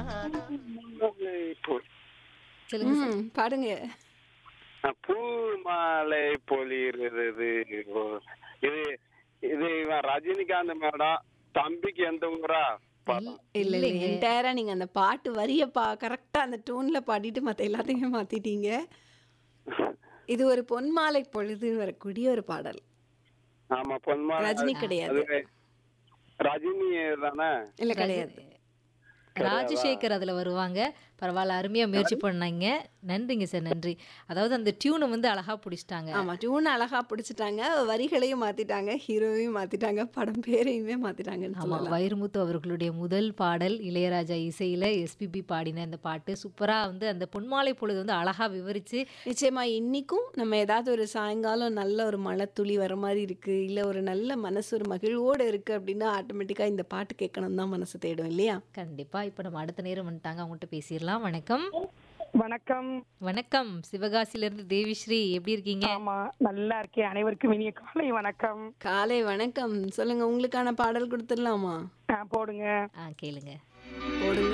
சொல்லுங்க சார். ம், பாடுங்க பூ மாலை பொழிகிறது ஓ, இது இது இவன் ரஜினிகாந்த் மேடம் தம்பிக்கு எந்த ஊரா படம் இல்ல இல்ல என்டையரா நீங்க அந்த பாட்டு வரிய பா கரெக்டா அந்த டோன்ல பாடிட்டு மத்த எல்லாத்தையுமே மாத்திட்டீங்க இது ஒரு பொன்மாலை பொழுது வரக்கூடிய ஒரு பாடல் ஆமா பொன்மா ரஜினி கிடையாது அது ரஜினி தானே இல்ல கிடையாது ராஜசேகர் அதுல வருவாங்க பரவாயில்ல அருமையா முயற்சி பண்ணாங்க நன்றிங்க சார் நன்றி அதாவது அந்த டியூனை வந்து அழகா பிடிச்சிட்டாங்க ஆமா டியூன் அழகா பிடிச்சிட்டாங்க வரிகளையும் மாத்திட்டாங்க ஹீரோவையும் மாத்திட்டாங்க படம் பேரையுமே மாத்திட்டாங்கன்னு ஆமா சொல்லலாம் வைரமுத்து அவர்களுடைய முதல் பாடல் இளையராஜா இசையில எஸ்பிபி பாடின இந்த பாட்டு சூப்பரா வந்து அந்த பொன்மாலை பொழுது வந்து அழகா விவரிச்சு நிச்சயமா இன்னைக்கும் நம்ம ஏதாவது ஒரு சாயங்காலம் நல்ல ஒரு மழை துளி வர மாதிரி இருக்கு இல்ல ஒரு நல்ல மனசு ஒரு மகிழ்வோடு இருக்கு அப்படின்னா ஆட்டோமேட்டிக்கா இந்த பாட்டு கேட்கணும் தான் மனசு தேடும் இல்லையா கண்டிப்பா இப்ப நம்ம அடுத்த நேரம் வந்துட்டாங்க அவங்ககிட்ட பேசிடலாம் வணக்கம் வணக்கம் வணக்கம் சிவகாசில இருந்து தேவிஸ்ரீ எப்படி இருக்கீங்க ஆமா நல்லா இருக்கேன் அனைவருக்கும் இனிய காலை வணக்கம் காலை வணக்கம் சொல்லுங்க உங்களுக்கான பாடல் கொடுத்துடலாமா ஆ, போடுங்க ஆ கேளுங்க போடுங்க